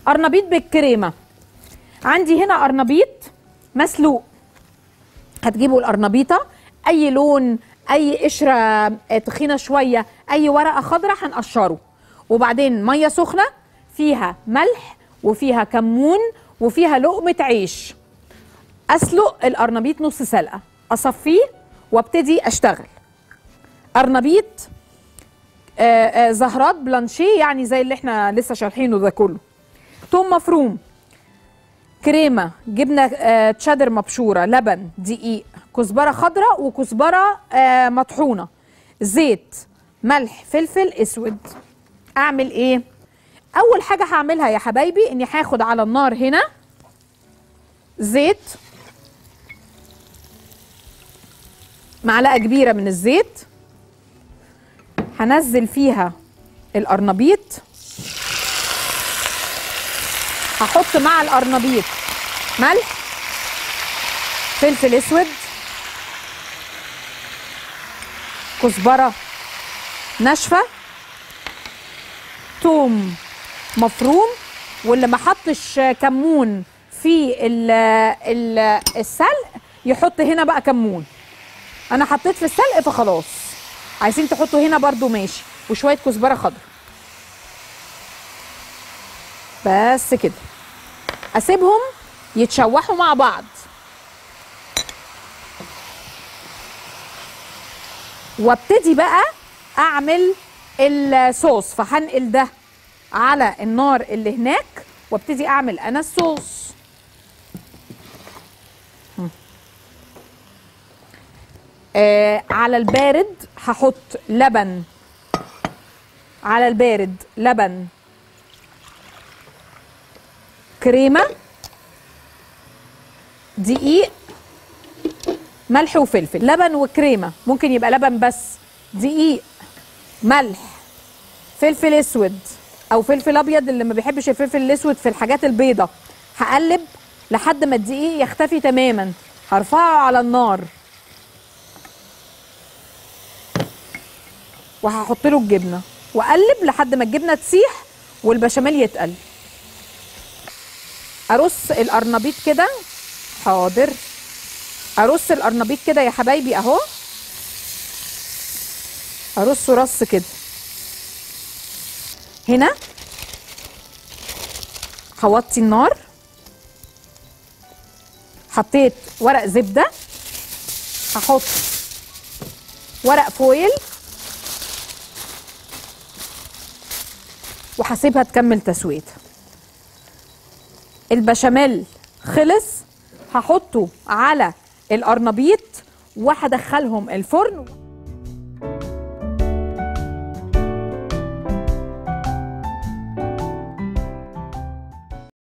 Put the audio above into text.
قرنبيط بالكريمه عندي هنا قرنبيط مسلوق هتجيبوا القرنبيطه اي لون اي قشره آه، تخينه شويه اي ورقه خضراء هنقشره وبعدين ميه سخنه فيها ملح وفيها كمون وفيها لقمه عيش اسلق القرنبيط نص سلقه اصفيه وابتدي اشتغل قرنبيط آه، آه، زهرات بلانشيه يعني زي اللي احنا لسه شارحينه ده كله توم مفروم كريمه جبنه آه، تشادر مبشوره لبن دقيق كزبره خضراء وكزبره آه، مطحونه زيت ملح فلفل اسود اعمل ايه اول حاجه هعملها يا حبايبي اني هاخد على النار هنا زيت معلقه كبيره من الزيت هنزل فيها القرنبيط هحط مع القرنبيط ملح فلفل اسود كزبره ناشفه توم مفروم واللي ما حطش كمون في ال ال السلق يحط هنا بقى كمون انا حطيت في السلق فخلاص عايزين تحطوا هنا برضو ماشي وشويه كزبره خضراء بس كده اسيبهم يتشوحوا مع بعض وابتدي بقى اعمل الصوص فهنقل ده على النار اللي هناك وابتدي اعمل انا الصوص هم. آه على البارد هحط لبن على البارد لبن كريمه دقيق ملح وفلفل لبن وكريمه ممكن يبقى لبن بس دقيق ملح فلفل اسود او فلفل ابيض اللي ما بيحبش الفلفل الاسود في الحاجات البيضة هقلب لحد ما الدقيق يختفي تماما هرفعه على النار وهحط له الجبنه واقلب لحد ما الجبنه تسيح والبشاميل يتقل ارص القرنبيط كده حاضر ارص القرنبيط كده يا حبايبي اهو ارصه رص كده هنا هوطي النار حطيت ورق زبده هحط ورق فويل وهسيبها تكمل تسويتها البشاميل خلص هحطه على القرنبيط وهدخلهم الفرن